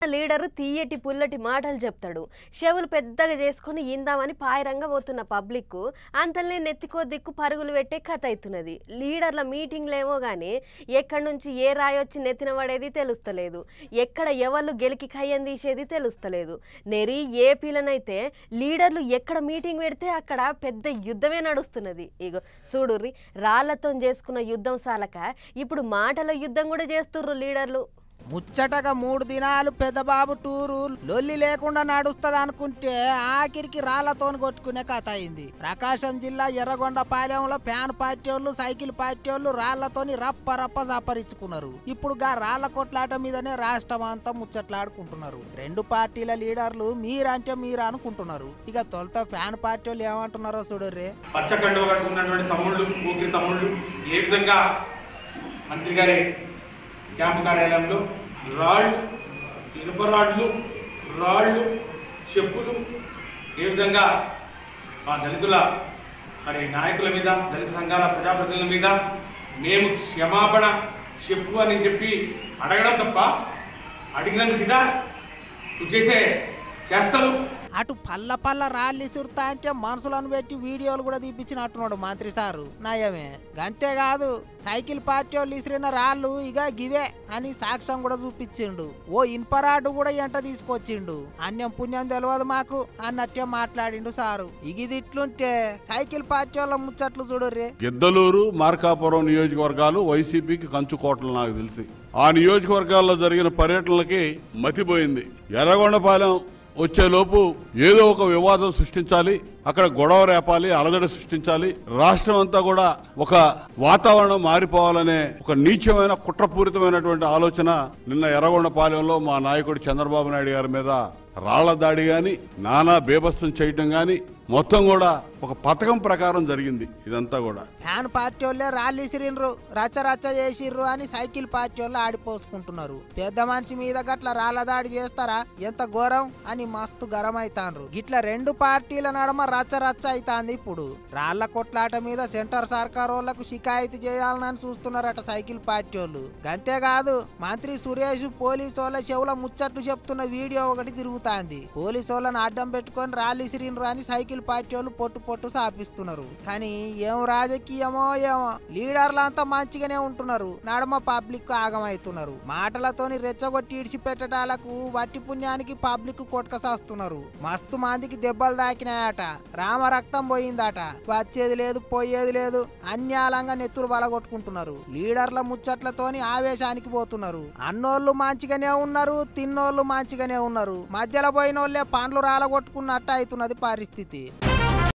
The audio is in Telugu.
లీడరు తీయటి పుల్లటి మాటలు చెప్తాడు చెవులు పెద్దగా చేసుకొని ఇందామని పాయరంగా పోతున్న పబ్లిక్ అంతలే నెత్తికో దిక్కు పరుగులు పెట్టే కథ అవుతున్నది లీడర్ల మీటింగ్లేమో కానీ ఎక్కడి నుంచి ఏ రాయి వచ్చి నెత్తిన పడేది తెలుస్తలేదు ఎక్కడ ఎవళ్ళు గెలికి కయ్యం తీసేది తెలుస్తలేదు నెరి ఏపీలనైతే లీడర్లు ఎక్కడ మీటింగ్ పెడితే అక్కడ పెద్ద యుద్ధమే నడుస్తున్నది ఇగో చూడుర్రి రాళ్లతో చేసుకున్న యుద్ధం సాలక ఇప్పుడు మాటల యుద్ధం కూడా చేస్తుర్రు లీడర్లు ముచ్చటగా మూడు దినాలు పెద్దబాబు టూరు లొల్లి లేకుండా నడుస్తుంది అనుకుంటే ఆఖరికి రాళ్లతోని కొట్టుకునే కథ అయింది ప్రకాశం జిల్లా ఎర్రగొండ పాలెంలో ఫ్యాన్ పార్టీ వాళ్ళు సైకిల్ పార్టీ వాళ్ళు రాళ్లతోని రప్ప రప్ప సాపరించుకున్నారు ఇప్పుడు గా రాళ్ల కొట్లాట మీదనే రాష్ట్రం అంతా ముచ్చట్లాడుకుంటున్నారు రెండు పార్టీల లీడర్లు మీరంటే మీరు అనుకుంటున్నారు ఇక తొలుత ఫ్యాన్ పార్టీ వాళ్ళు ఏమంటున్నారో చూడర్రే పచ్చ కండువ కట్టుకున్నటువంటి తమ్ముళ్ళు ఊపిరి తమ్ముళ్ళు ఏ విధంగా మంత్రి గారి క్యాంపు కార్యాలయంలో రాళ్ళు ఇనుప రాళ్ళు రాళ్ళు చెప్పులు ఏ విధంగా మా దళితుల మరి నాయకుల మీద దళిత సంఘాల ప్రజాప్రతినిధుల మీద మేము క్షమాపణ చెప్పు అని చెప్పి అడగడం తప్ప అడిగినందుకు ఇదా నువ్వు చేసే చేస్తలు అటు పల్ల పల్ల రాళ్ళు ఇసురుతా అంటే మనుషులను పెట్టి వీడియోలు కూడా తీపించినట్టున్నాడు మంత్రి సారు నయమే అంతేకాదు సైకిల్ పార్టీ వాళ్ళు ఇసిరిన రాళ్ళు ఇక గివే అని సాక్ష్యం కూడా చూపించిండు ఓ ఇన్పరాడు కూడా ఎంట తీసుకొచ్చిండు అన్యం పుణ్యం తెలియదు మాకు అన్నట్టే మాట్లాడిండు సారు ఇగిది ఇట్లుంటే సైకిల్ పార్టీ వాళ్ళ ముచ్చట్లు చూడుర్రి గిద్దలూరు మార్కాపురం నియోజకవర్గాలు వైసీపీకి కంచుకోటలు నాకు తెలిసి ఆ నియోజకవర్గాల్లో జరిగిన పర్యటనలకి మతిపోయింది ఎర్రగొండపాలెం వచ్చేలోపు ఏదో ఒక వివాదం సృష్టించాలి అక్కడ గొడవ రేపాలి అలజడి సృష్టించాలి రాష్ట్రం అంతా కూడా ఒక వాతావరణం మారిపోవాలనే ఒక నీచమైన కుట్రపూరితమైనటువంటి ఆలోచన నిన్న ఎర్రగొండపాలెంలో మా నాయకుడు చంద్రబాబు నాయుడు గారి మీద రాళ్ల దాడి గాని నానా బేభత్సం చేయటం గాని మొత్తం కూడా ఒక పథకం ప్రకారం జరిగింది ఇదంతా కూడా ఫ్యాన్ పార్టీ వాళ్ళే రాళ్ళు ఇసిరిన్రు రచ్చ రచ్చ చేసిర్రు అని సైకిల్ పార్టీ వాళ్ళు ఆడిపోసుకుంటున్నారు పెద్ద మనిషి మీద గట్ల రాళ్ళ దాడి చేస్తారా ఎంత ఘోరం అని మస్తు గరం అయితాండ్రు గిట్ల రెండు పార్టీల నడమ రచ్చ రచ్చ అయితాంది ఇప్పుడు రాళ్ల కొట్లాట మీద సెంటర్ సర్కార్ వాళ్ళకు షికాయతు చేయాలని చూస్తున్నారట సైకిల్ పార్టీ వాళ్ళు అంతేకాదు మంత్రి సురేష్ పోలీసు వాళ్ళ చెవుల ముచ్చట్లు చెప్తున్న వీడియో ఒకటి తిరుగుతాంది పోలీసు వాళ్ళని అడ్డం పెట్టుకొని రాళ్ళు ఇసిరిన్రు అని సైకిల్ పార్టీ వాళ్ళు పొట్టు పొట్టు సాపిస్తున్నారు కానీ ఏం రాజకీయమో ఏమో లీడర్లంతా మంచిగానే ఉంటున్నారు నడమ పబ్లిక్ ఆగమవుతున్నారు మాటలతోని రెచ్చగొట్టి ఇడిచిపెట్టడాలకు వట్టి పుణ్యానికి పబ్లిక్ కొట్టుకసాస్తున్నారు మస్తు మందికి దెబ్బలు దాకినాయట రామ రక్తం పోయిందట వచ్చేది లేదు పోయేది లేదు అన్యాలంగా నెత్తురు బలగొట్టుకుంటున్నారు లీడర్ల ముచ్చట్లతోని ఆవేశానికి పోతున్నారు అన్నోళ్ళు మంచిగానే ఉన్నారు తిన్నోళ్ళు మంచిగానే ఉన్నారు మధ్యలో పోయిన వాళ్ళే పండ్లు రాలగొట్టుకున్నట్టు అవుతున్నది పరిస్థితి